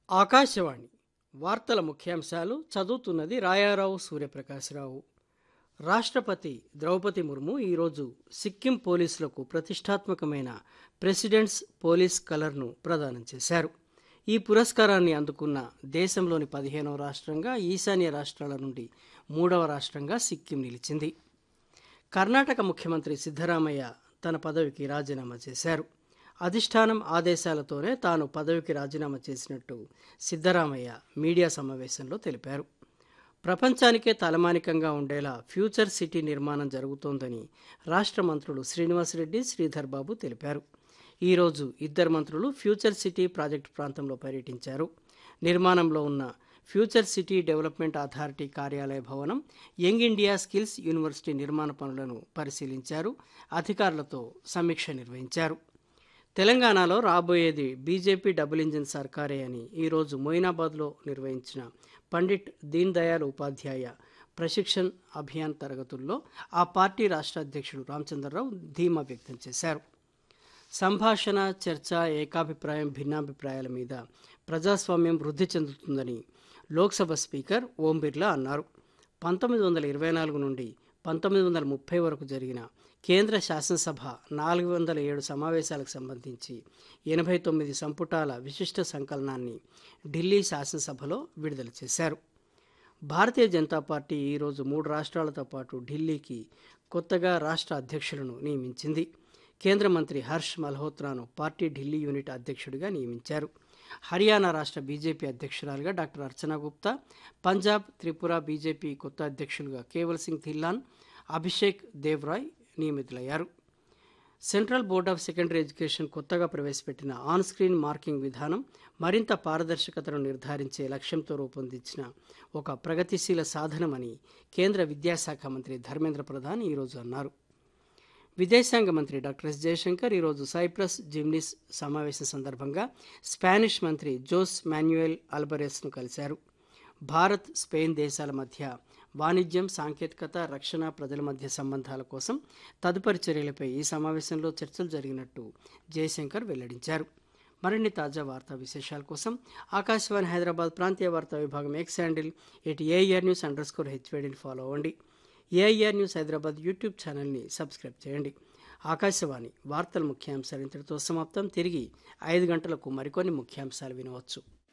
ఆకాశవాణి వార్తల ముఖ్యాంశాలు చదువుతున్నది రాయారావు సూర్యప్రకాశ్రావు రాష్ట్రపతి ద్రౌపది ముర్ము ఈరోజు సిక్కిం పోలీసులకు ప్రతిష్టాత్మకమైన ప్రెసిడెంట్స్ పోలీస్ కలర్ను ప్రదానం చేశారు ఈ పురస్కారాన్ని అందుకున్న దేశంలోని పదిహేనవ రాష్ట్రంగా ఈశాన్య రాష్ట్రాల నుండి మూడవ రాష్ట్రంగా సిక్కిం నిలిచింది కర్ణాటక ముఖ్యమంత్రి సిద్ధరామయ్య తన పదవికి రాజీనామా చేశారు అధిష్టానం ఆదేశాలతోనే తాను పదవికి రాజీనామా చేసినట్టు సిద్ధరామయ్య మీడియా సమావేశంలో తెలిపారు ప్రపంచానికే తలమానికంగా ఉండేలా ఫ్యూచర్ సిటీ నిర్మాణం జరుగుతోందని రాష్ట్ర మంత్రులు శ్రీనివాసరెడ్డి శ్రీధర్ బాబు తెలిపారు ఈరోజు ఇద్దరు మంత్రులు ఫ్యూచర్ సిటీ ప్రాజెక్టు ప్రాంతంలో పర్యటించారు నిర్మాణంలో ఉన్న ఫ్యూచర్ సిటీ డెవలప్మెంట్ అథారిటీ కార్యాలయ భవనం యంగ్ ఇండియా స్కిల్స్ యూనివర్సిటీ నిర్మాణ పనులను పరిశీలించారు అధికారులతో సమీక్ష నిర్వహించారు తెలంగాణలో రాబోయేది బీజేపీ డబుల్ ఇంజిన్ సర్కారే అని ఈరోజు మొయినాబాద్లో నిర్వహించిన పండిట్ దీన్ దయాళ్ ఉపాధ్యాయ ప్రశిక్షణ్ అభియాన్ తరగతుల్లో ఆ పార్టీ రాష్ట్ర అధ్యక్షుడు రామచంద్రరావు ధీమా వ్యక్తం చేశారు సంభాషణ చర్చ ఏకాభిప్రాయం భిన్నాభిప్రాయాల మీద ప్రజాస్వామ్యం వృద్ధి చెందుతుందని లోక్సభ స్పీకర్ ఓం బిర్లా అన్నారు పంతొమ్మిది వందల ఇరవై నాలుగు నుండి పంతొమ్మిది వందల ముప్పై వరకు జరిగిన కేంద్ర శాసనసభ నాలుగు వందల ఏడు సమావేశాలకు సంబంధించి ఎనభై తొమ్మిది సంపుటాల విశిష్ట సంకలనాన్ని ఢిల్లీ శాసనసభలో విడుదల చేశారు భారతీయ జనతా పార్టీ ఈరోజు మూడు రాష్ట్రాలతో పాటు ఢిల్లీకి కొత్తగా రాష్ట్ర అధ్యక్షులను నియమించింది కేంద్ర మంత్రి హర్ష్ మల్హోత్రాను పార్టీ ఢిల్లీ యూనిట్ అధ్యక్షుడిగా నియమించారు హర్యానా రాష్ట్ర బీజేపీ అధ్యక్షురాలుగా డాక్టర్ అర్చనా గుప్తా పంజాబ్ త్రిపుర బీజేపీ కొత్త అధ్యక్షులుగా కేవల్ సింగ్ థిల్లాన్ అభిషేక్ దేవ్రాయ్ నియమితులయ్యారు central board of secondary education కొత్తగా ప్రవేశపెట్టిన ఆన్ స్క్రీన్ మార్కింగ్ విధానం మరింత పారదర్శకతను నిర్ధారించే లక్ష్యంతో రూపొందించిన ఒక ప్రగతిశీల సాధనమని కేంద్ర విద్యాశాఖ మంత్రి ధర్మేంద్ర ప్రధాన్ ఈరోజు అన్నారు విదేశాంగ మంత్రి డాక్టర్ ఎస్ జయశంకర్ ఈరోజు సైప్రస్ జిమ్నిస్ సమావేశం సందర్భంగా స్పానిష్ మంత్రి జోస్ మాన్యుయల్ అల్బరెస్ను కలిశారు భారత్ స్పెయిన్ దేశాల మధ్య వాణిజ్యం సాంకేతికత రక్షణ ప్రజల మధ్య సంబంధాల కోసం తదుపరి చర్యలపై ఈ సమావేశంలో చర్చలు జరిగినట్టు జయశంకర్ వెల్లడించారు మరిన్ని తాజా వార్తా విశేషాల కోసం ఆకాశవాణి హైదరాబాద్ ప్రాంతీయ వార్తా విభాగం X handle at AR news underscore హెచ్వేడిని ఫాలో అవ్వండి ఏఐఆర్ న్యూస్ హైదరాబాద్ యూట్యూబ్ ఛానల్ని సబ్స్క్రైబ్ చేయండి ఆకాశవాణి వార్తల ముఖ్యాంశాలు ఇంతటితో సమాప్తం తిరిగి ఐదు గంటలకు మరికొన్ని ముఖ్యాంశాలు వినవచ్చు